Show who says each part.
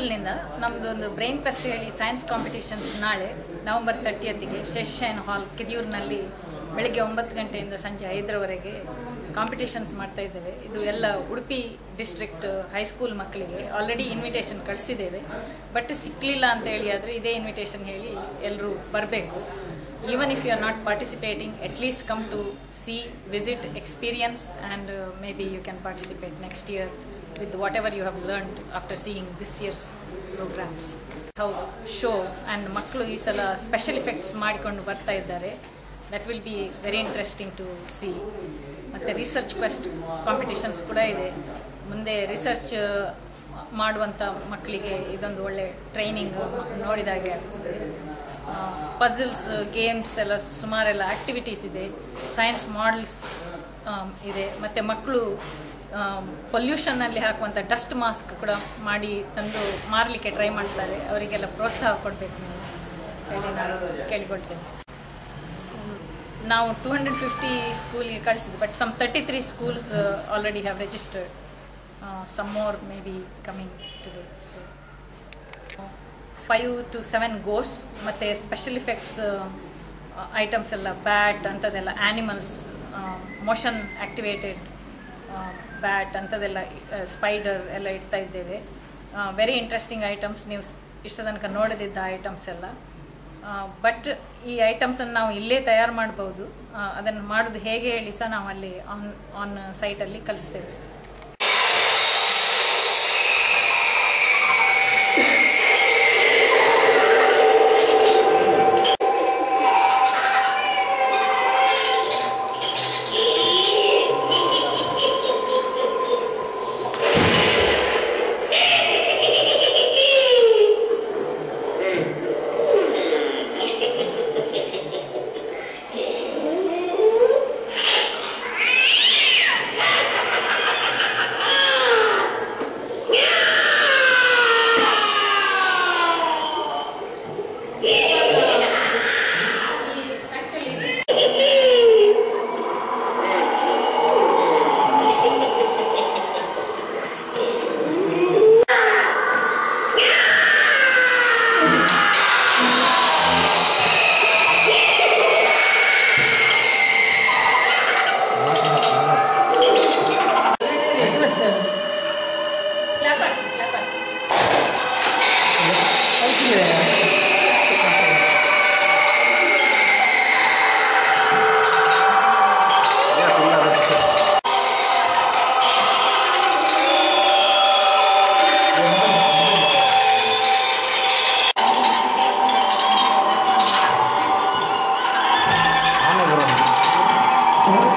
Speaker 1: ಸ್ಕೂಲ್ನಿಂದ ನಮ್ಮದು ಒಂದು brain fest ಹೇಳಿ ಸೈನ್ಸ್ ಕಾಂಪಿಟೇಷನ್ಸ್ ನಾಳೆ ನವಂಬರ್ ತರ್ಟಿಯತ್ತಿಗೆ ಶೆಶನ್ ಹಾಲ್ ಕಿದಿಯೂರಿನಲ್ಲಿ ಬೆಳಗ್ಗೆ ಒಂಬತ್ತು ಗಂಟೆಯಿಂದ ಸಂಜೆ ಐದರವರೆಗೆ ಕಾಂಪಿಟೇಷನ್ಸ್ ಮಾಡ್ತಾ ಇದ್ದೇವೆ ಇದು ಎಲ್ಲ ಉಡುಪಿ ಡಿಸ್ಟ್ರಿಕ್ಟ್ ಹೈಸ್ಕೂಲ್ ಮಕ್ಕಳಿಗೆ ಆಲ್ರೆಡಿ ಇನ್ವಿಟೇಷನ್ ಕಳಿಸಿದ್ದೇವೆ ಬಟ್ ಸಿಕ್ಕಲಿಲ್ಲ ಅಂತ ಹೇಳಿ ಆದರೆ ಇದೇ ಇನ್ವಿಟೇಷನ್ ಹೇಳಿ ಎಲ್ಲರೂ ಬರಬೇಕು even if you are not participating, at least come to see, visit, experience, and uh, maybe you can participate next year with whatever you have learned after seeing this year's programs. House show and ಮಕ್ಕಳು ಈ ಸಲ special effects ಮಾಡಿಕೊಂಡು ಬರ್ತಾ ಇದ್ದಾರೆ that will be very interesting to see ಮತ್ತು research quest competitions ಕೂಡ ಇದೆ ಮುಂದೆ ರಿಸರ್ಚ್ ಮಾಡುವಂಥ ಮಕ್ಕಳಿಗೆ ಇದೊಂದು ಒಳ್ಳೆ ಟ್ರೈನಿಂಗ್ ನೋಡಿದಾಗೆ ಆಗ್ತದೆ ಪಝಲ್ಸ್ ಗೇಮ್ಸ್ ಎಲ್ಲ ಸುಮಾರೆಲ್ಲ ಆ್ಯಕ್ಟಿವಿಟೀಸ್ ಇದೆ ಸೈನ್ಸ್ ಮಾಡಲ್ಸ್ ಇದೆ ಮತ್ತು ಮಕ್ಕಳು ಪೊಲ್ಯೂಷನ್ನಲ್ಲಿ ಹಾಕುವಂಥ ಡಸ್ಟ್ ಮಾಸ್ಕ್ ಕೂಡ ಮಾಡಿ ತಂದು ಮಾರಲಿಕ್ಕೆ ಟ್ರೈ ಮಾಡ್ತಾರೆ ಅವರಿಗೆಲ್ಲ ಪ್ರೋತ್ಸಾಹ ಕೊಡಬೇಕು ನೀವು ಹೇಳಿ ನಾನು ಕೇಳಿಕೊಳ್ತೇನೆ ನಾವು ಟೂ ಹಂಡ್ರೆಡ್ ಫಿಫ್ಟಿ ಸ್ಕೂಲ್ಗೆ ಕಳಿಸಿದ್ದು but some thirty three schools already have registered some more maybe coming today so five to seven goes ಮತ್ತು ಸ್ಪೆಷಲ್ ಇಫೆಕ್ಟ್ಸ್ ಐಟಮ್ಸ್ ಎಲ್ಲ ಬ್ಯಾಟ್ ಅಂಥದ್ದೆಲ್ಲ ಆ್ಯನಿಮಲ್ಸ್ ಮೋಷನ್ ಆ್ಯಕ್ಟಿವೇಟೆಡ್ ಬ್ಯಾಟ್ ಅಂಥದ್ದೆಲ್ಲ ಸ್ಪೈಡರ್ ಎಲ್ಲ ಇಡ್ತಾ ಇದ್ದೇವೆ very interesting items ನೀವು ಇಷ್ಟ ತನಕ ನೋಡದಿದ್ದ ಐಟಮ್ಸ್ ಎಲ್ಲ ಬಟ್ ಈ ಐಟಮ್ಸನ್ನು ನಾವು ಇಲ್ಲೇ ತಯಾರು ಮಾಡ್ಬೋದು ಅದನ್ನು ಮಾಡೋದು ಹೇಗೆ ಹೇಳಿ ಸಹ ನಾವು ಅಲ್ಲಿ ಆನ್ ಆನ್ ಸೈಟಲ್ಲಿ ಕಲಿಸ್ತೇವೆ ಕ್ಲಾಪ್ ಹಾಕಿ ಕ್ಲಾಪ್ ಹಾಕಿ
Speaker 2: ಆನೆ ಬರೋದು